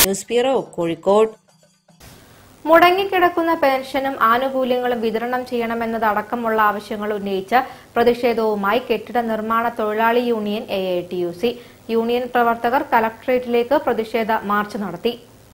news bureau Kozhikode മുടങ്ങിക്കിടക്കുന്ന പെൻഷനും ആനുകൂല്യങ്ങളും വിതരണം ചെയ്യണമെന്നതടക്കമുള്ള ആവശ്യങ്ങൾ ഉന്നയിച്ച് പ്രതിഷേധവുമായി കെട്ടിട നിർമ്മാണ തൊഴിലാളി union A I T U C union പ്രവർത്തകർ കലക്ടറേറ്റിലേക്ക് പ്രതിഷേധ മാർച്ച് നടത്തി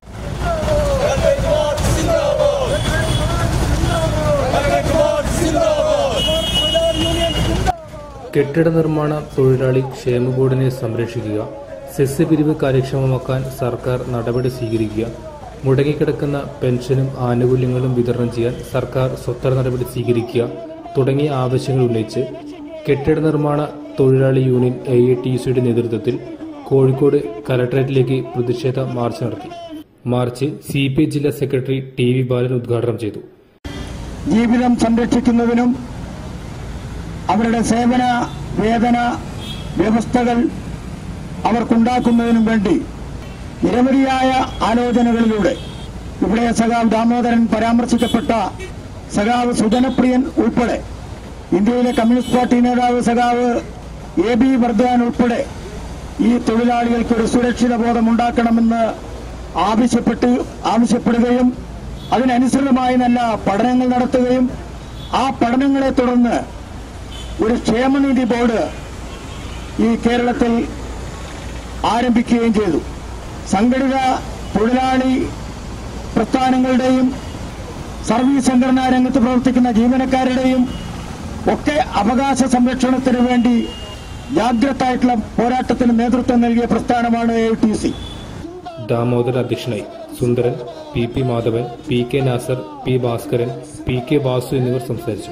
കെട്ടിട നിർമ്മാണ തൊഴിലാളി ക്ഷേമ ബോർഡിനെ സംരക്ഷിക്കുക സെസ് പിരിവ് കാര്യക്ഷമമാക്കാൻ സർക്കാർ നടപടി സ്വീകരിക്കുക മുടങ്ങിക്കിടക്കുന്ന പെൻഷനും ആനുകൂല്യങ്ങളും വിതരണം ചെയ്യാൻ സർക്കാർ സ്വത്തര നടപടി സ്വീകരിക്കുക തുടങ്ങിയ ആവശ്യങ്ങൾ ഉന്നയിച്ച് കെട്ടിട നിർമ്മാണ തൊഴിലാളി യൂണിയൻ എ ഐ ടി സിയുടെ നേതൃത്വത്തിൽ കോഴിക്കോട് കലക്ടറേറ്റിലേക്ക് പ്രതിഷേധ മാർച്ച് നടത്തി മാർച്ച് സി പി ഐ ജില്ലാ സെക്രട്ടറി ടി വി ബാലൻ ഉദ്ഘാടനം ചെയ്തു ജീവിതം സംരക്ഷിക്കുന്നതിനും അവരുടെ സേവന വേതന വ്യവസ്ഥകൾ അവർക്കുണ്ടാക്കുന്നതിനും വേണ്ടി നിരവധിയായ ആലോചനകളിലൂടെ ഇവിടെ സഖാവ് ദാമോദരൻ പരാമർശിക്കപ്പെട്ട സഖാവ് സുധനപ്രിയൻ ഉൾപ്പെടെ ഇന്ത്യയിലെ കമ്മ്യൂണിസ്റ്റ് പാർട്ടി നേതാവ് സഖാവ് എ ബി വർദ്ധവാൻ ഉൾപ്പെടെ ഈ തൊഴിലാളികൾക്ക് ഒരു സുരക്ഷിത ബോധം ഉണ്ടാക്കണമെന്ന് ആവശ്യപ്പെട്ട് ആവശ്യപ്പെടുകയും അതിനനുസൃതമായി നല്ല പഠനങ്ങൾ നടത്തുകയും ആ പഠനങ്ങളെ തുടർന്ന് ഒരു ക്ഷേമനിധി ബോർഡ് ഈ കേരളത്തിൽ ആരംഭിക്കുകയും ചെയ്തു സംഘടിത തൊഴിലാളി പ്രസ്ഥാനങ്ങളുടെയും സർവീസ് സംഘടനാ രംഗത്ത് പ്രവർത്തിക്കുന്ന ജീവനക്കാരുടെയും ഒക്കെ അവകാശ സംരക്ഷണത്തിന് വേണ്ടി ജാഗ്രതായിട്ടുള്ള പോരാട്ടത്തിന് നേതൃത്വം നൽകിയ പ്രസ്ഥാനമാണ് എ ടി സി ദാമോദരൻ അധ്യക്ഷനായി Sundaran P P Madhavan P K Nasar P Bhaskaran P K Vasu എന്നിവർ സംസാരിച്ചു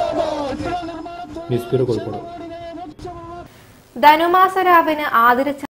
ന്യൂസ് ബ്യൂറോ കോഴിക്കോട് ധനുമാസ രാവിന് ആതിരച്ച